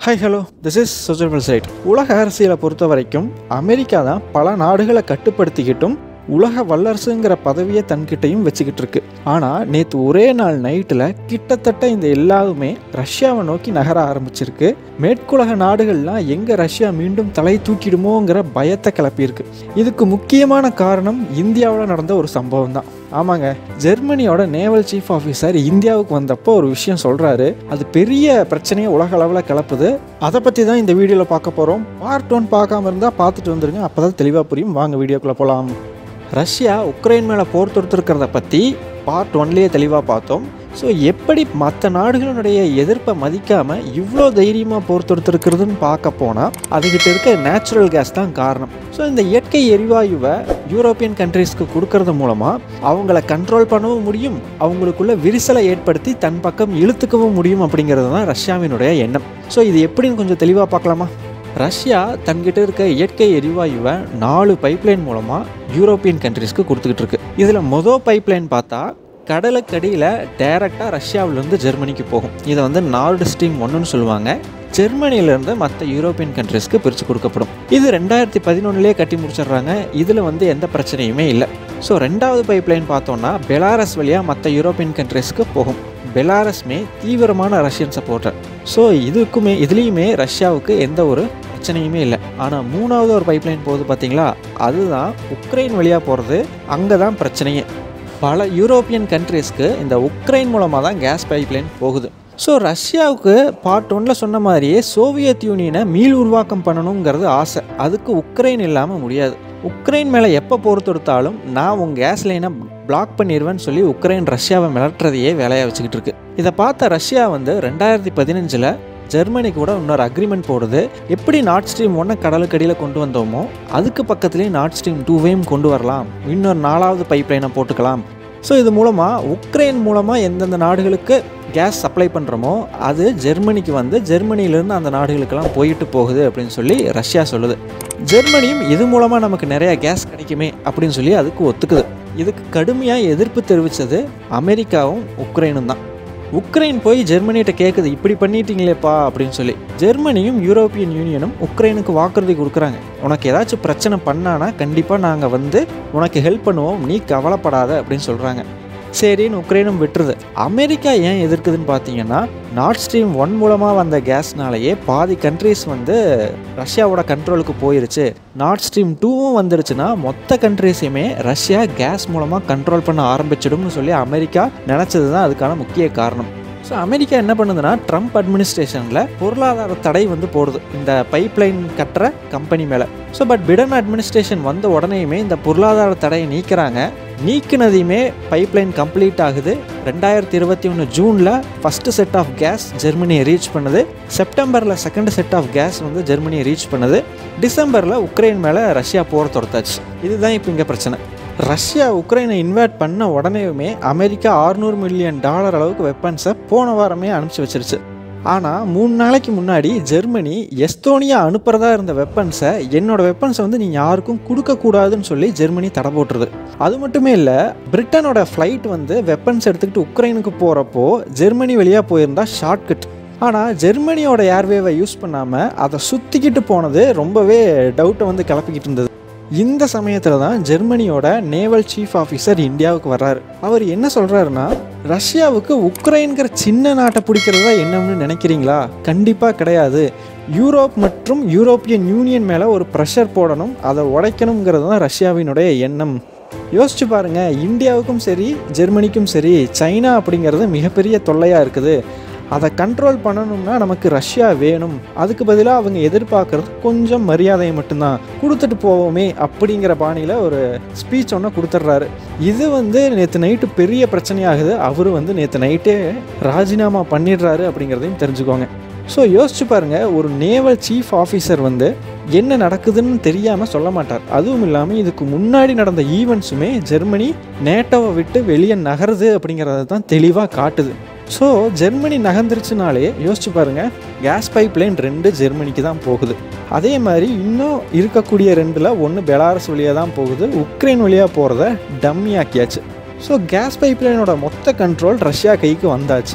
hi hello this is சுஜர்பல் சைட் உலக அரசியலை பொறுத்த வரைக்கும் அமெரிக்கா தான் பல நாடுகளை கட்டுப்படுத்திக்கிட்டும் உலக வல்லரசுங்கிற பதவியை தன்கிட்டையும் வச்சுக்கிட்டு இருக்கு ஆனால் நேற்று ஒரே நாள் நைட்டில் கிட்டத்தட்ட இந்த எல்லாருமே ரஷ்யாவை நோக்கி நகர ஆரம்பிச்சிருக்கு மேற்குலக நாடுகள்லாம் எங்கே ரஷ்யா மீண்டும் தலை தூக்கிடுமோங்கிற பயத்தை கிளப்பியிருக்கு இதுக்கு முக்கியமான காரணம் இந்தியாவில் நடந்த ஒரு சம்பவம் தான் ஆமாங்க ஜெர்மனியோட நேவல் சீஃப் ஆஃபீஸர் இந்தியாவுக்கு வந்தப்போ ஒரு விஷயம் சொல்கிறாரு அது பெரிய பிரச்சனையை உலக அளவில் கிளப்புது அதை பற்றி தான் இந்த வீடியோவில் பார்க்க போகிறோம் பார்ட் ஒன் பார்க்காம இருந்தால் பார்த்துட்டு வந்துருங்க அப்போ தான் தெளிவாக புரியும் வாங்க வீடியோக்குள்ளே போகலாம் ரஷ்யா உக்ரைன் மேலே போர் தொடுத்திருக்கிறத பற்றி பார்ட் ஒன்லேயே தெளிவாக பார்த்தோம் ஸோ எப்படி மற்ற நாடுகளுடைய எதிர்ப்பை மதிக்காமல் இவ்வளோ தைரியமாக போர் தொடுத்திருக்கிறதுன்னு பார்க்க போனால் அதுக்கிட்ட இருக்க நேச்சுரல் கேஸ் தான் காரணம் ஸோ இந்த இயற்கை எரிவாயுவை யூரோப்பியன் கண்ட்ரீஸ்க்கு கொடுக்கறது மூலமாக அவங்கள கண்ட்ரோல் பண்ணவும் முடியும் அவங்களுக்குள்ள விரிசலை ஏற்படுத்தி தன் பக்கம் இழுத்துக்கவும் முடியும் அப்படிங்கிறது தான் ரஷ்யாவினுடைய எண்ணம் ஸோ இது எப்படின்னு கொஞ்சம் தெளிவாக பார்க்கலாமா ரஷ்யா தன்கிட்ட இருக்க இயற்கை எரிவாயுவை நாலு பைப்லைன் மூலமாக யூரோப்பியன் கண்ட்ரீஸ்க்கு கொடுத்துக்கிட்டு இருக்கு இதில் மொதல் பைப்லைன் பார்த்தா கடலுக்கடியில் டைரெக்டாக ரஷ்யாவிலேருந்து ஜெர்மனிக்கு போகும் இதை வந்து நார்டு ஸ்ட்ரீம் ஒன்றுன்னு சொல்லுவாங்க ஜெர்மனியிலேருந்து மற்ற யூரோப்பியன் கண்ட்ரீஸ்க்கு பிரித்து கொடுக்கப்படும் இது ரெண்டாயிரத்தி பதினொன்றுலேயே கட்டி முடிச்சிடுறாங்க இதில் வந்து எந்த பிரச்சனையுமே இல்லை ஸோ ரெண்டாவது பைப்லைன் பார்த்தோன்னா பெலாரஸ் வழியாக மற்ற யூரோப்பியன் கண்ட்ரீஸ்க்கு போகும் பெலாரஸ்மே தீவிரமான ரஷ்யன் சப்போர்ட்டர் ஸோ இதுக்குமே இதுலேயுமே ரஷ்யாவுக்கு எந்த ஒரு பிரச்சனையுமே இல்லை ஆனால் மூணாவது ஒரு பைப்லைன் போகுது பார்த்தீங்களா அதுதான் உக்ரைன் வழியாக போகிறது அங்கே தான் பிரச்சனையே பல யூரோப்பியன் கண்ட்ரீஸ்க்கு இந்த உக்ரைன் மூலமாக தான் கேஸ் பைப்லைன் போகுது ஸோ ரஷ்யாவுக்கு பார்ட் ஒன்ல சொன்ன மாதிரியே சோவியத் யூனியனை மீள் உருவாக்கம் பண்ணணுங்கிறது ஆசை அதுக்கு உக்ரைன் இல்லாமல் முடியாது உக்ரைன் மேலே எப்போ போர் தொடுத்தாலும் நான் உங்கள் கேஸ் லைனை பிளாக் பண்ணிடுவேன்னு சொல்லி உக்ரைன் ரஷ்யாவை மிளட்டுறதையே வேலையாக வச்சுக்கிட்டு இருக்கு இதை பார்த்த ரஷ்யா வந்து ரெண்டாயிரத்தி பதினஞ்சில் ஜெர்மனி கூட இன்னொரு அக்ரிமெண்ட் போடுது எப்படி நார்ட் ஸ்ட்ரீம் ஒன்றை கடலுக்கடியில் கொண்டு வந்தோமோ அதுக்கு பக்கத்துலேயே நார்ட் ஸ்ட்ரீம் டூவையும் கொண்டு வரலாம் இன்னொரு நாலாவது பைப்லைனை போட்டுக்கலாம் ஸோ இது மூலமாக உக்ரைன் மூலமாக எந்தெந்த நாடுகளுக்கு கேஸ் சப்ளை பண்ணுறோமோ அது ஜெர்மனிக்கு வந்து ஜெர்மனியிலேருந்து அந்த நாடுகளுக்கெல்லாம் போயிட்டு போகுது அப்படின்னு சொல்லி ரஷ்யா சொல்லுது ஜெர்மனியும் இது மூலமாக நமக்கு நிறையா கேஸ் கிடைக்குமே அப்படின்னு சொல்லி அதுக்கு ஒத்துக்குது இதுக்கு கடுமையாக எதிர்ப்பு தெரிவித்தது அமெரிக்காவும் உக்ரைனும் தான் உக்ரைன் போய் ஜெர்மனிகிட்ட கேட்குது இப்படி பண்ணிட்டீங்களேப்பா அப்படின்னு சொல்லி ஜெர்மனியும் யூரோப்பியன் யூனியனும் உக்ரைனுக்கு வாக்குறுதி கொடுக்குறாங்க உனக்கு ஏதாச்சும் பிரச்சனை பண்ணானா கண்டிப்பாக நாங்கள் வந்து உனக்கு ஹெல்ப் பண்ணுவோம் நீ கவலைப்படாத அப்படின்னு சொல்கிறாங்க சரின்னு உக்ரைனும் விட்டுருது அமெரிக்கா ஏன் எதிர்க்குதுன்னு பார்த்தீங்கன்னா நார்ட் ஸ்ட்ரீம் ஒன் மூலமாக வந்த கேஸ்னாலேயே பாதி கண்ட்ரீஸ் வந்து ரஷ்யாவோட கண்ட்ரோலுக்கு போயிருச்சு நார்ட் ஸ்ட்ரீம் டூவும் வந்துருச்சுன்னா மொத்த கண்ட்ரீஸையுமே ரஷ்யா கேஸ் மூலமாக கண்ட்ரோல் பண்ண ஆரம்பிச்சிடும்னு சொல்லி அமெரிக்கா நினச்சது தான் அதுக்கான முக்கிய காரணம் ஸோ அமெரிக்கா என்ன பண்ணுதுன்னா ட்ரம்ப் அட்மினிஸ்ட்ரேஷனில் பொருளாதார தடை வந்து போடுது இந்த பைப்லைன் கட்டுற கம்பெனி மேலே ஸோ பட் பிடன் அட்மினிஸ்ட்ரேஷன் வந்த உடனேயுமே இந்த பொருளாதார தடையை நீக்கிறாங்க நீக்கினதையுமே பைப்லைன் கம்ப்ளீட் ஆகுது ரெண்டாயிரத்தி இருபத்தி ஒன்று ஜூனில் ஃபஸ்ட்டு செட் ஆஃப் கேஸ் ஜெர்மனியை ரீச் பண்ணுது செப்டம்பரில் செகண்ட் செட் ஆஃப் கேஸ் வந்து ஜெர்மனியை ரீச் பண்ணுது டிசம்பரில் உக்ரைன் மேலே ரஷ்யா போர் தொடுத்தாச்சு இதுதான் இப்போ இங்கே பிரச்சனை ரஷ்யா உக்ரைனை இன்வைட் பண்ண உடனேயுமே அமெரிக்கா ஆறுநூறு மில்லியன் டாலர் அளவுக்கு வெப்பன்ஸை போன வாரமே அனுப்பிச்சி வச்சிருச்சு ஆனால் மூணு நாளைக்கு முன்னாடி ஜெர்மனி எஸ்தோனியா அனுப்புறதா இருந்த வெப்பன்ஸை என்னோட வெப்பன்ஸை வந்து நீ யாருக்கும் கொடுக்கக்கூடாதுன்னு சொல்லி ஜெர்மனி தடை போட்டுருது அது மட்டுமே இல்லை பிரிட்டனோட ஃப்ளைட் வந்து வெப்பன்ஸ் எடுத்துக்கிட்டு உக்ரைனுக்கு போகிறப்போ ஜெர்மனி வழியாக போயிருந்தா ஷார்ட்கட் ஆனால் ஜெர்மனியோட ஏர்வேவை யூஸ் பண்ணாமல் அதை சுற்றிக்கிட்டு போனது ரொம்பவே டவுட்டை வந்து கிளப்பிக்கிட்டு இருந்தது இந்த சமயத்தில் தான் ஜெர்மனியோட நேவல் சீஃப் ஆஃபீஸர் இந்தியாவுக்கு வர்றாரு அவர் என்ன சொல்கிறாருன்னா ரஷ்யாவுக்கு உக்ரைன்கிற சின்ன நாட்டை பிடிக்கிறதா என்னன்னு நினைக்கிறீங்களா கண்டிப்பாக கிடையாது யூரோப் மற்றும் யூரோப்பியன் யூனியன் மேலே ஒரு ப்ரெஷர் போடணும் அதை உடைக்கணுங்கிறது தான் ரஷ்யாவினுடைய எண்ணம் யோசிச்சு பாருங்க இந்தியாவுக்கும் சரி ஜெர்மனிக்கும் சரி சைனா அப்படிங்கிறது மிகப்பெரிய தொல்லையாக இருக்குது அதை கண்ட்ரோல் பண்ணணும்னா நமக்கு ரஷ்யா வேணும் அதுக்கு பதிலாக அவங்க எதிர்பார்க்கறது கொஞ்சம் மரியாதையை மட்டும்தான் கொடுத்துட்டு போவோமே அப்படிங்கிற பாணியில் ஒரு ஸ்பீச் ஒன்று கொடுத்துட்றாரு இது வந்து நேற்று நைட்டு பெரிய பிரச்சனையாகுது அவர் வந்து நேற்று நைட்டே ராஜினாமா பண்ணிடுறாரு அப்படிங்கிறதையும் தெரிஞ்சுக்கோங்க ஸோ யோசிச்சு பாருங்க ஒரு நேவல் சீஃப் ஆஃபீஸர் வந்து என்ன நடக்குதுன்னு தெரியாமல் சொல்ல மாட்டார் அதுவும் இல்லாமல் இதுக்கு முன்னாடி நடந்த ஈவெண்ட்ஸுமே ஜெர்மனி நேட்டோவை விட்டு வெளியே நகருது அப்படிங்கிறத தான் தெளிவாக காட்டுது ஸோ ஜெர்மனி நகர்ந்துருச்சுனாலே யோசிச்சு பாருங்க கேஸ் பைப் லைன் ரெண்டு ஜெர்மனிக்கு தான் போகுது அதே மாதிரி இன்னும் இருக்கக்கூடிய ரெண்டில் ஒன்று பெலாரஸ் வழியாக தான் போகுது உக்ரைன் வழியாக போகிறத டம்மி ஆக்கியாச்சு ஸோ கேஸ் பைப் லைனோட மொத்த கண்ட்ரோல் ரஷ்யா கைக்கு வந்தாச்சு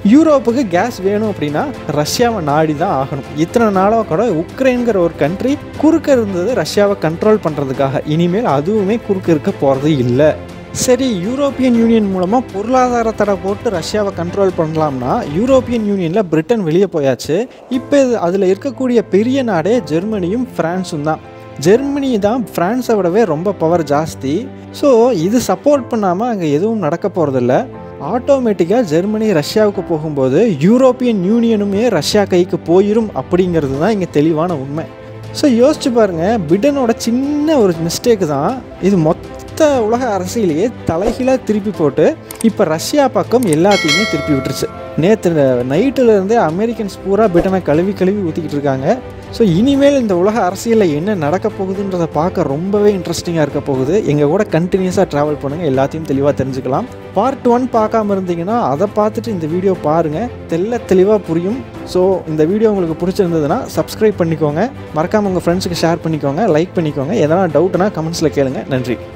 யூரோப்புக்கு கேஸ் வேணும் அப்படின்னா ரஷ்யாவை நாடி தான் ஆகணும் இத்தனை நாளாக கூட உக்ரைன்கிற ஒரு கண்ட்ரி குறுக்க இருந்தது ரஷ்யாவை கண்ட்ரோல் பண்ணுறதுக்காக இனிமேல் அதுவுமே குறுக்க இருக்க போகிறது இல்லை சரி யூரோப்பியன் யூனியன் மூலமாக பொருளாதார தடை போட்டு ரஷ்யாவை கண்ட்ரோல் பண்ணலாம்னா யூரோப்பியன் யூனியனில் பிரிட்டன் வெளியே போயாச்சு இப்போ இது அதில் இருக்கக்கூடிய பெரிய நாடே ஜெர்மனியும் ஃப்ரான்ஸும் தான் ஜெர்மனி தான் ஃப்ரான்ஸை விடவே ரொம்ப பவர் ஜாஸ்தி ஸோ இது சப்போர்ட் பண்ணாமல் அங்கே எதுவும் நடக்க போகிறதில்ல ஆட்டோமேட்டிக்காக ஜெர்மனி ரஷ்யாவுக்கு போகும்போது யூரோப்பியன் யூனியனுமே ரஷ்யா கைக்கு போயிடும் அப்படிங்கிறது தான் இங்கே தெளிவான உண்மை ஸோ யோசிச்சு பாருங்கள் பிடனோட சின்ன ஒரு மிஸ்டேக் தான் இது மொத்த உலக அரசியலையே தலைகீழாக திருப்பி போட்டு இப்போ ரஷ்யா பக்கம் எல்லாத்தையுமே திருப்பி விட்டுருச்சு நேற்று நைட்டுலேருந்தே அமெரிக்கன்ஸ் பூரா பிரிட்டனை கழுவி கழுவி ஊற்றிக்கிட்டு இருக்காங்க ஸோ இனிமேல் இந்த உலக அரசியலில் என்ன நடக்க போகுதுன்றதை பார்க்க ரொம்பவே இன்ட்ரெஸ்டிங்காக இருக்க போகுது எங்கள் கூட கண்டினியூஸாக ட்ராவல் பண்ணுங்கள் எல்லாத்தையும் தெளிவாக தெரிஞ்சுக்கலாம் பார்ட் ஒன் பார்க்காம இருந்தீங்கன்னா அதை பார்த்துட்டு இந்த வீடியோ பாருங்கள் தெல்ல தெளிவாக புரியும் ஸோ இந்த வீடியோ உங்களுக்கு பிடிச்சிருந்ததுன்னா சப்ஸ்கிரைப் பண்ணிக்கோங்க மறக்காமல் உங்கள் ஃப்ரெண்ட்ஸுக்கு ஷேர் பண்ணிக்கோங்க லைக் பண்ணிக்கோங்க எதனா டவுட்னா கமெண்ட்ஸில் கேளுங்க நன்றி